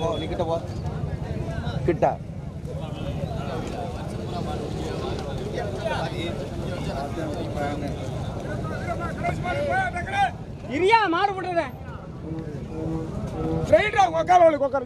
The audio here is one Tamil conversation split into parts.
போ நீ கிட்ட போ கிட்ட இரியா மாடு போட்டுறத ஸ்ட்ரைட்டா உட்கார வழி உட்கார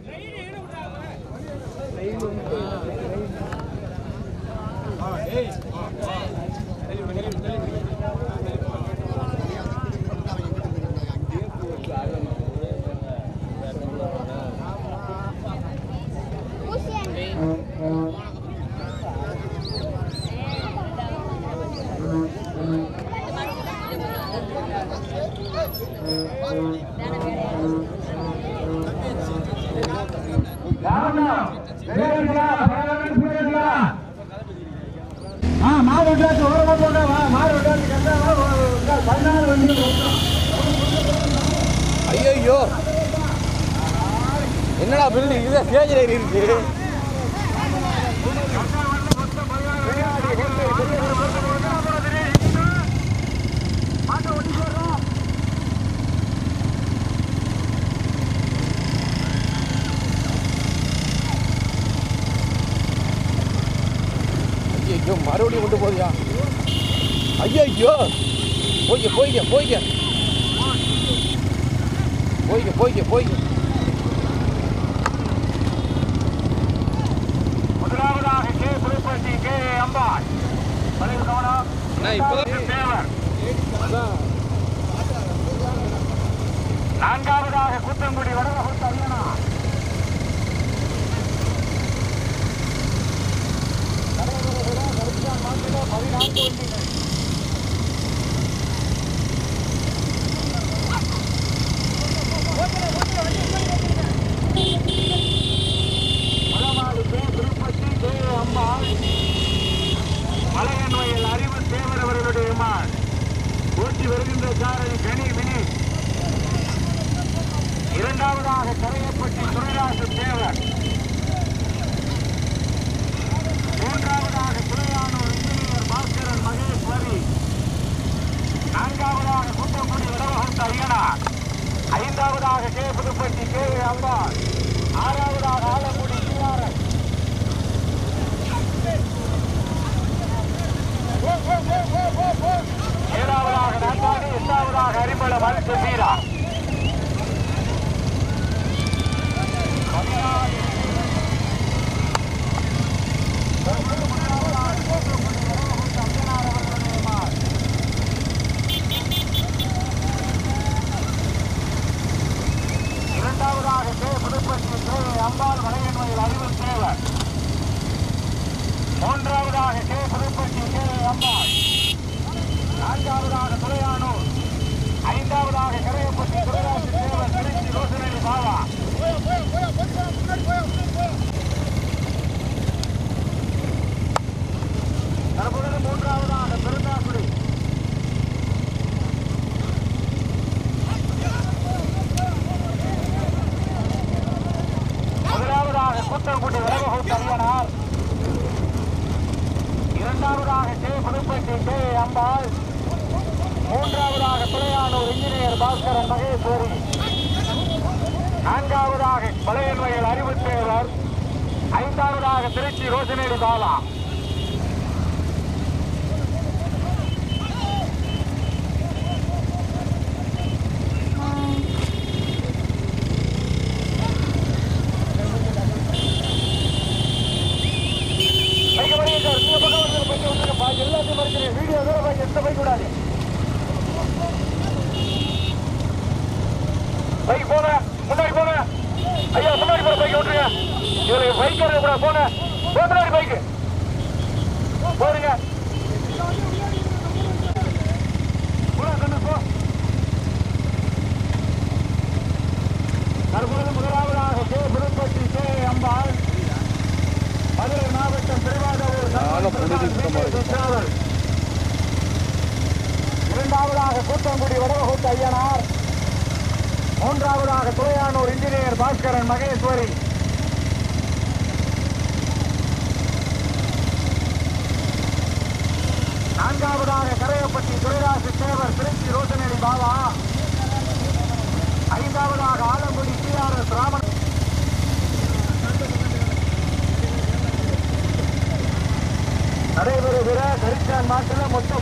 ஐயோ என்னடா பில்டிங் இது ஸ்டேஜ் இருக்கு ஐயோ மறுபடியும் கொண்டு போதியா ஐயோ போய்க்க போய்க்க போய்க்க போய்க்க போய்க்க போய்க்க முதலாவதாக கே புதுப்பட்டி கே அம்பாள் பதிவு கவனம் நான் இப்போ தேவர் நான்காவதாக கூத்தங்குடி வடவகுத்த அரியனா பதினான்கு வண்டிகள் மலமாடு கே திருப்பதி கே அம்பாள் மலையன்வயல் அறிவு தேவர் அவர்களுடைய மான் ஓட்டி வருகின்ற சாரதி கனி வினி இரண்டாவதாக கரையப்பட்டி துரைராசு தேவர் மூன்றாவதாக துறையானூர் இன்ஜினியர் பாஸ்கரன் மகேஸ்வரி நான்காவதாக குட்டங்குடி இடவகந்த ஐயனார் ஐந்தாவதாக கே புதுப்பட்டி கே அம்பாள் ஆறாவதாக ஆலங்குடி சிவாரன் ஏழாவதாக நான்காவது எட்டாவதாக அரிமள மருத்து வீரா இரண்டாவதாக கே புதுப்பட்டி கே அம்பாள் மலையன்மையில் அறிவு தேவர் மூன்றாவதாக கே புதுப்பட்டி கே அம்பாள் நான்காவதாக துறையானூர் ஐந்தாவதாக கரையப்பட்டி துறைராசி தேவர் திருச்சி ரோசனடி பாவா தற்பொழுது மூன்றாவதாக பெருந்தாக்குடி முதலாவதாக கூட்டங்குடி விலகஹூத் அரியனார் இரண்டாவதாக கே புதுப்பட்டி கே அம்பாள் மூன்றாவதாக துளையானூர் இன்ஜினியர் பாஸ்கரன் மகேஸ்வரி நான்காவதாக பழையன்மையில் அறிவுத்தேவர் ஐந்தாவதாக திருச்சி ரோஷனேடி பாலா பைக்க மறிங்க சார் இந்த பக்கம் வந்து பைக்க வந்துருங்க பாக்கி எல்லாத்தையும் மறிக்கிறேன் வீடியோ தூரம் பாக்கி எந்த பைக் விடாது பைக் போன முன்னாடி போன ஐயா முன்னாடி போன பைக் விட்டுருங்க இதுல பைக் கூட போன போ முன்னாடி பைக் போடுங்க போடா, கண்ணு, போ. தற்பொழுது முதலாவதாக கே புதுப்பட்டி கே அம்பாள் மதுரை மாவட்டம் திருவாரூர் நானும் புழுதி சுத்தமா இருக்கு. சுற்றாடல். இரண்டாவதாக கூத்தங்குடி வடவகுத்த ஐயனார் மூன்றாவதாக துறையானூர் இன்ஜினியர் பாஸ்கரன் மகேஸ்வரி நான்காவதாக கரையப்பட்டி துரைராசு தேவர் திருச்சி ரோசனேரி பாபா ஐந்தாவதாக ஆலங்குடி டிஆர்எஸ் ராமன்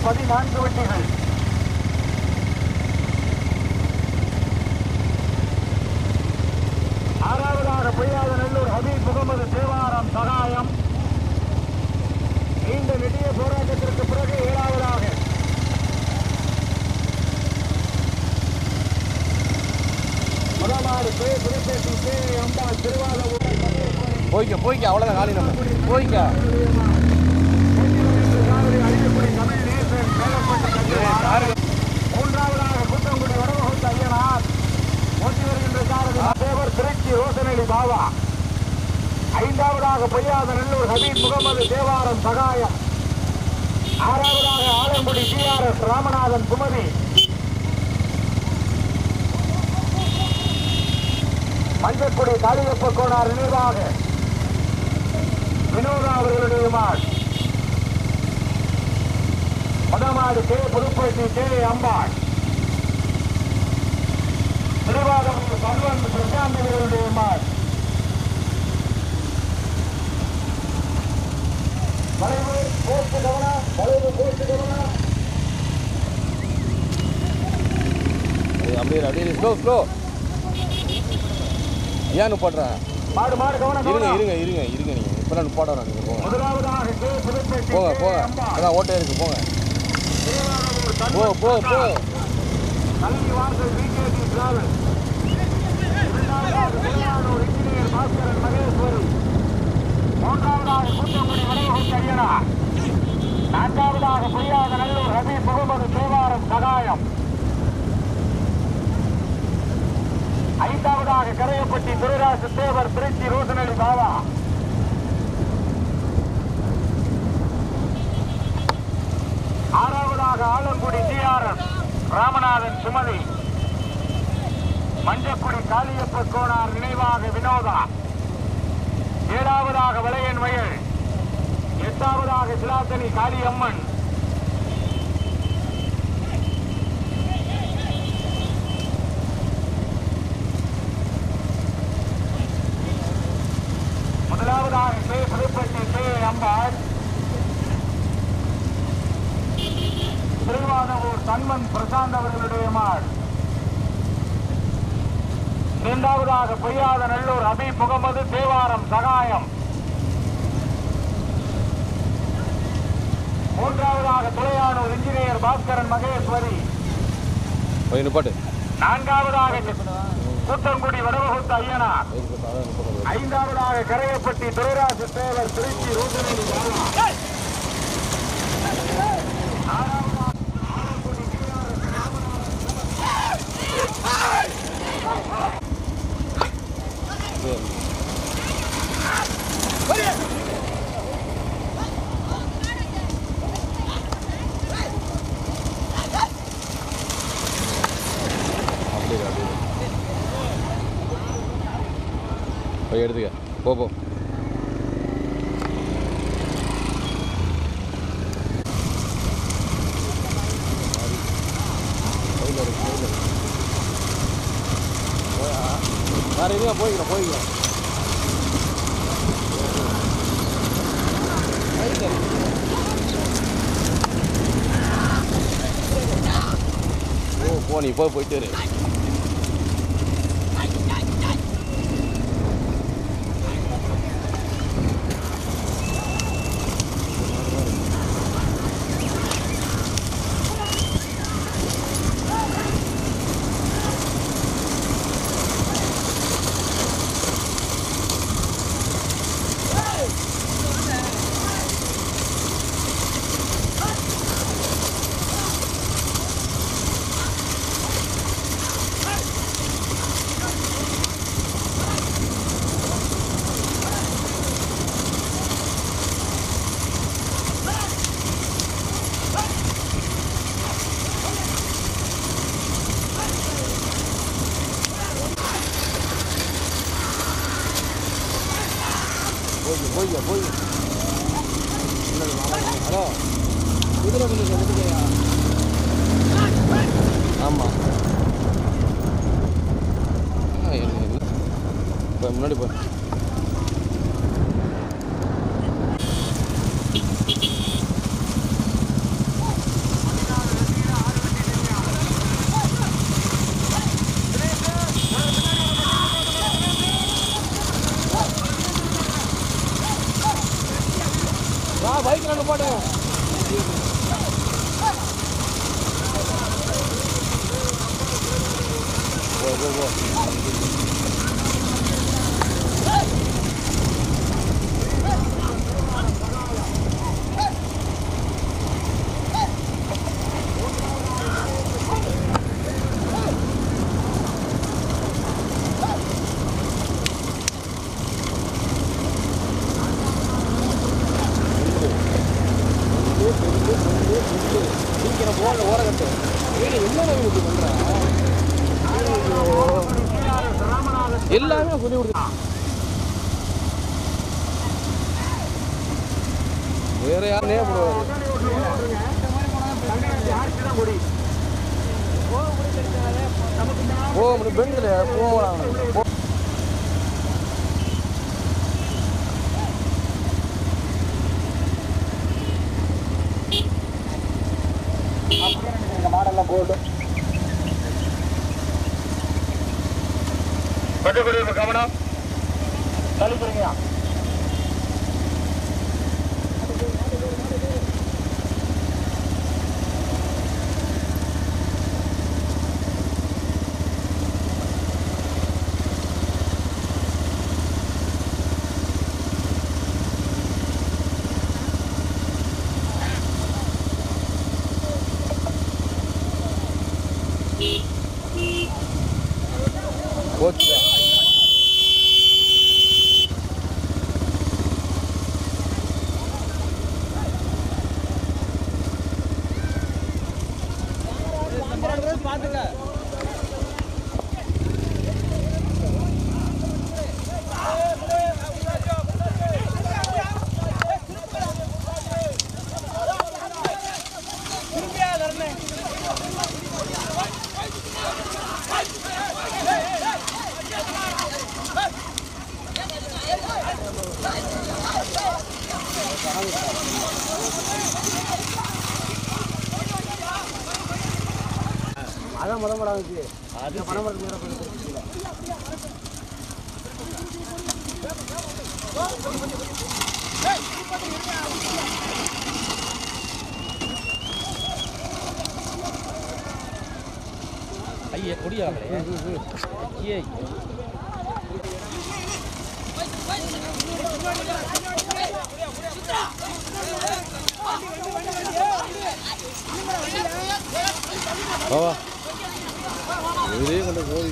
பதினான்கு வண்டிகள் ஆறாவதாக பொய்யாத நல்லூர் ஹபீப் முகமது தேவாரம் சகாயம் நீண்ட நெடிய போராட்டத்திற்கு பிறகு ஏழாவதாக முதலாவது கே புதுப்பேட்டை கே அம்பாள் திருவாரூர் போய்க்க போய்க்க அவ்வளோதான் காலி நம்ம போய்க்க மூன்றாவதாக புத்தங்குடி வடவகுத்த ஐயனார் ஓட்டி வருகின்ற சாரதி தேவர் திருச்சி ரோசனலி பாபா ஐந்தாவதாக பொய்யாத நல்லூர் ஹபீப் முகமது தேவாரம் சகாயம் ஆறாவதாக ஆலங்குடி டிஆர்எஸ் ராமநாதன் சுமதி மஞ்சக்குடி காளியப்ப கோனார் நினைவாக வினோதா அவர்களுடைய மாள் முதமாடு கே புதுப்பேட்டை கே அம்பாள் திருவாதம் பல்வன் பிரசாந்த் அவர்களுடைய மாள் வளைவு போஸ்ட் கவனம் வளைவு போஸ்ட் கவனம் ஏய், அப்படியே இரு, அப்படியே ஸ்லோ ஸ்லோ ஏன் நிப்பாட்டுறேன் மாடு மாடு கவனம் இருங்க கவனம் இருங்க இருங்க இருங்க நீங்கள் இப்போ நான் நிப்பாடுறேன் நீங்கள் போங்க முதலாவதாக கே புதுப்பேட்டை போங்க கே போங்க அம்பாள். அதான் ஓட்டே இருக்கு போங்க திருவாரூர் போ தன்வன் போ போ பிரசாந்த். கல்வி வாசல் பிகேடி டிராவல் இரண்டாவதாக திருவாரூர் இன்ஜினியர் பாஸ்கரன் மகேஸ்வரி மூன்றாவதாக கூத்தங்குடி வடவகுத்த ஐயனா நான்காவதாக பொய்யாக நல்லூர் ஹபீப் முகமது தேவாரம் சகாயம் ஐந்தாவதாக கரையப்பட்டி துரைராசு தேவர் திருச்சி ரோசனலி பாபா ஆறாவதாக ஆலங்குடி டிஆர்எஸ் ராமநாதன் சுமதி மஞ்சக்குடி காளியப்ப கோனார் நினைவாக வினோதா ஏழாவதாக வளையன் வயல் எட்டாவதாக சிலாத்தனி காளியம்மன் முதலாவதாக கே புதுப்பட்டி கே அம்பாள் திருவாதவூர் தன்மன் பிரசாந்த் அவர்களுடைய மாள் இரண்டாவதாக பொய்யாத நல்லூர் அபீப் முகமது தேவாரம் சகாயம் மூன்றாவதாக துளையானூர் இன்ஜினியர் பாஸ்கரன் மகேஸ்வரி போய் நிப்பாட்டு நான்காவதாக கூத்தங்குடி வடவகுத்த ஐயனார் எதுக்கு சாதாரண நிப்பாட்டு ஐந்தாவதாக கரையப்பட்டி துரைராசு தேவர் திருச்சி ரோசனி பாலா ஆறாவதாக ஆலங்குடி டிஆர்எஸ் அப்படியே இரு, அப்படியே இரு. போய் எடுத்துக்க போ போ கையில் இருக்கு, கையில் இருக்கு. போயா? வேற எதுவும் போய்க்கிறோம் போய்க்கிறோம் கையில் இருக்கு. ஓ போ நீ போய் போயிட்டு இரு போய்க்க போய்க்க போய்க்க ஹலோ குதிரை கொஞ்சம் சொல்லுங்கய்யா ஆமாம் இப்போ முன்னாடி போ சாப்பாடு போ போ போ சீக்கிரம் போன ஓரகட்டு ஏய் என்ன இப்படி பண்ற எல்லாமே சொல்லி கொடுத்து வேற யாருனே போடுவாரு போக முடியும் பெண்கள் போகலாம் மாடெல்லாம் போகட்டும் கொஞ்சம் கொஞ்சம் கவனம் தள்ளிக்கிறீங்க போச்சு அதான் முத மடம் வச்சு அது பணம் மரத்துக்கு நேரம் போய் கொடுத்துருக்கீங்க. ஐயே கொடியாங்களே ஐயே வா இதே கொண்டு போய்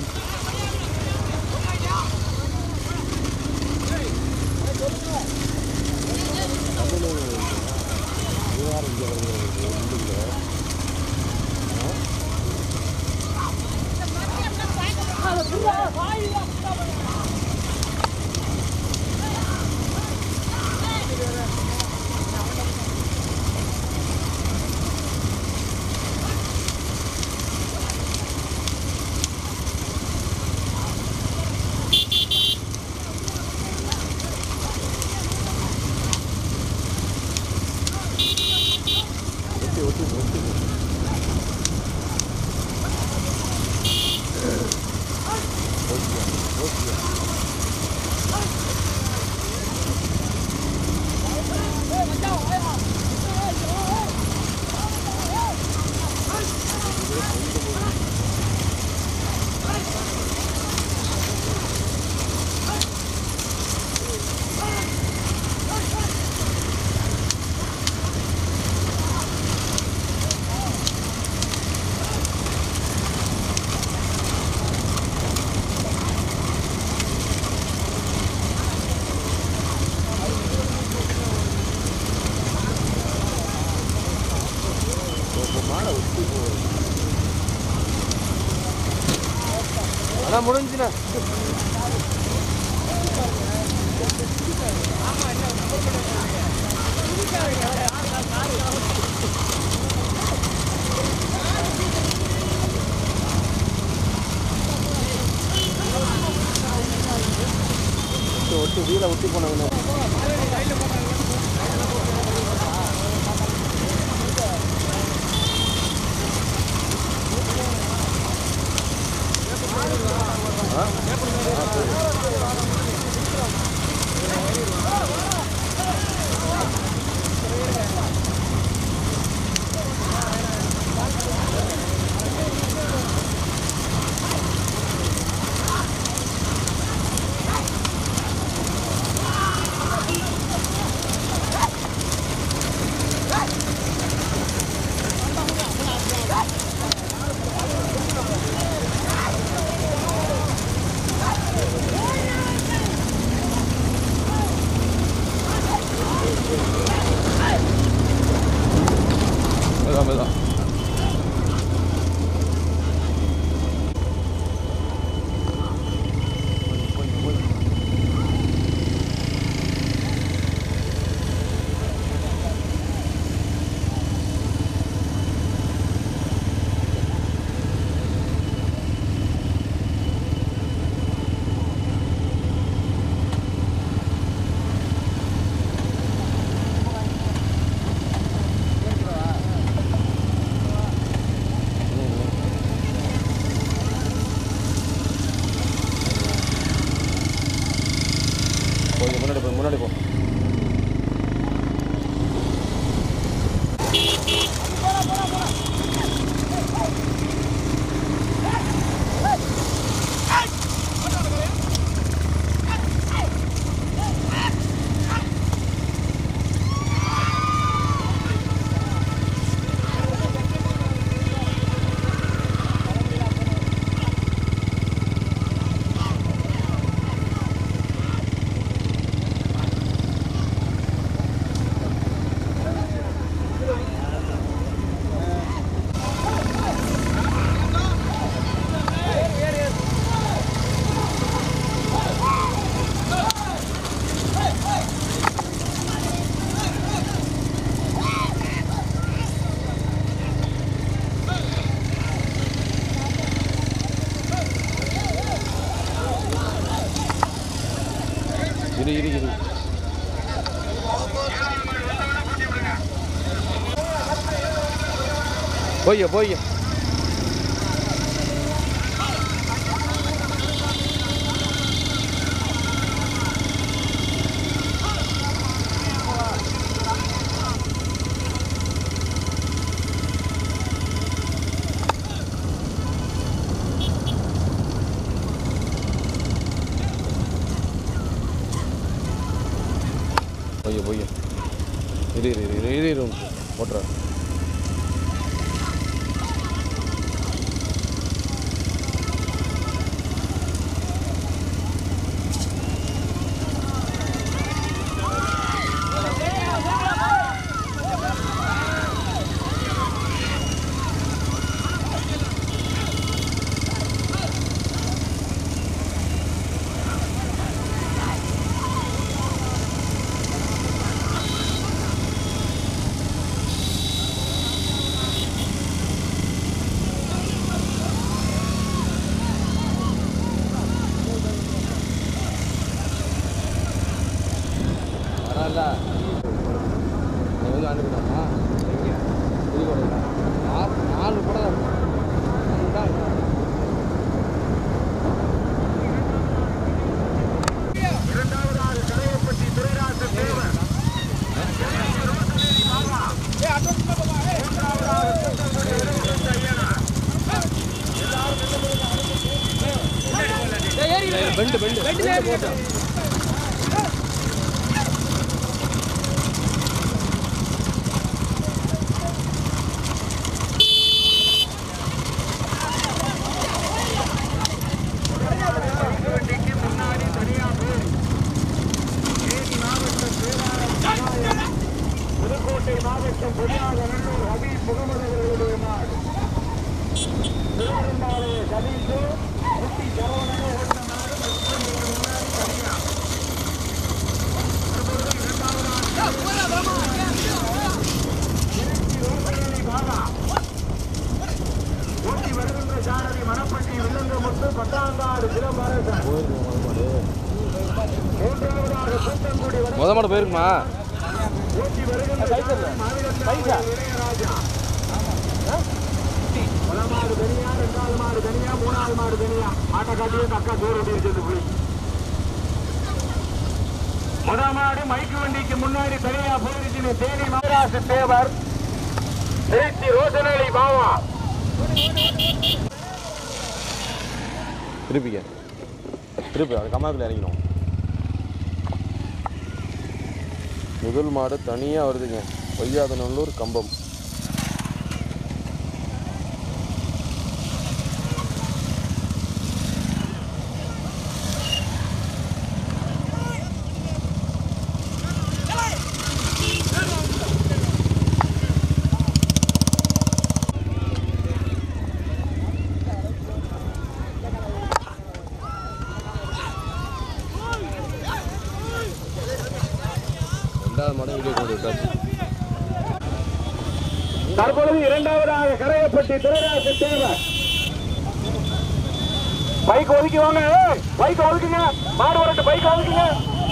அதான் முடிஞ்சுண்ணா ஒட்டி வீலை ஒட்டி போனவங்க இரு இரு இரு போய்யா போய்யா போய்யா போய்யா இரு இரு இரு இரு இரு ஓட்டுறேன் வரல நீ வந்து ஆண்டுக்கிட்டாமா எங்கே புதுக்கோட்டையில் நாலு நாலு கூட தான் இருக்கும் நாலு தான் இருக்கும் இரண்டாவதாக கரையப்பட்டி துரைராச தேவர் பெண்டு பெண்டு பெண்டு போட்டு வண்டிக்கு முன்னாடி தனியா பேர் தேனி மாவட்டம் பேராளர் சகாயம் புதுக்கோட்டை மாவட்டம் பொதுவாக நல்லூர் ஹபீப் முகமது அவர்களுடைய மாடு திருவண்ணாமலை கலீசு குட்டி சரவணன் ஓட்ட மாடு மற்றும் முன்னாடி தனியா திருச்சி ரோசனேரி பாபா ஓட்டி வருகின்ற சாரதி மணப்பட்டி வில்லங்கமுத்து பத்தாங்காடு சிலம்பரசன் மூன்றாவதாக கூட்டங்குடி வரை முத மாடு போயிருக்குமா ஓட்டி வருகின்ற சாரதி மாநிலத்தில் இளையராஜா முதல் மாடு தனியா ரெண்டாவது மாடு தனியா மூணாவது மாடு தனியா ஆட்டை காட்டியே தக்கா தூரம் ஓட்டி இருக்குது புலி முதல் மாடு மைக்கு வண்டிக்கு முன்னாடி தனியா போயிருச்சு தேனி மகராசு தேவர் திருச்சி ரோசனேலி பாவா திருப்பிக்க திருப்பி அது கம்மாக்குள்ள இறங்கிடும் முதல் மாடு தனியாக வருதுங்க பொய்யாதநல்லூர் கம்பம் ரெண்டாவது மாடு வீடியோ கொண்டு விட்டாச்சு தற்பொழுது இரண்டாவதாக கரையப்பட்டி துரைராச தேவர் பைக் ஒதுக்கி வாங்க பைக் ஒதுக்குங்க மாடு வரட்டு பைக் ஒதுக்குங்க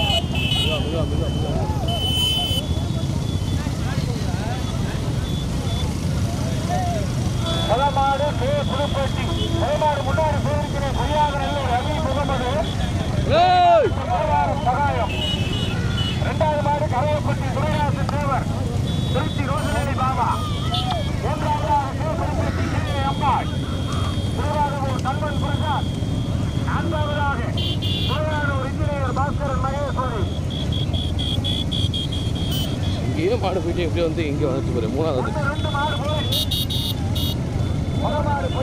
பலமாடு கே புதுப்பட்டி பலமாடு முன்னாடி போயிருக்கிறேன் பொய்யாக நல்லூர் ரவி முகமது பலமாடு சகாயம் இரண்டாவது மாடு கரையப்பட்டி துரைராச தேவர் திருச்சி ரோசனேரி பாபா மூன்றாவதாக சிவபுரப்பட்டி கே அம்பாள் திருவாரூர் நண்பன் பிரசாத் நான்காவதாக திருவாரூர் இன்ஜினியர் பாஸ்கரன் மகேஸ்வரி இங்கேயும் மாடு போயிட்டு எப்படியோ வந்து இங்கே வந்துட்டு போகிறேன் மூணாவது வந்து ரெண்டு மாடு போய் முதல் மாடு